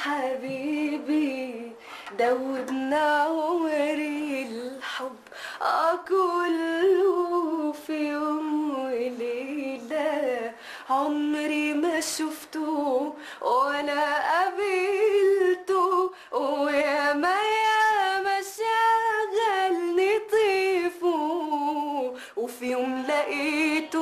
حبيبي دوبنا عمري الحب آه كله في يوم وليلة عمري ما شفته ولا قابلته ويا ما يا ما شغلني طيفه وفي يوم لقيته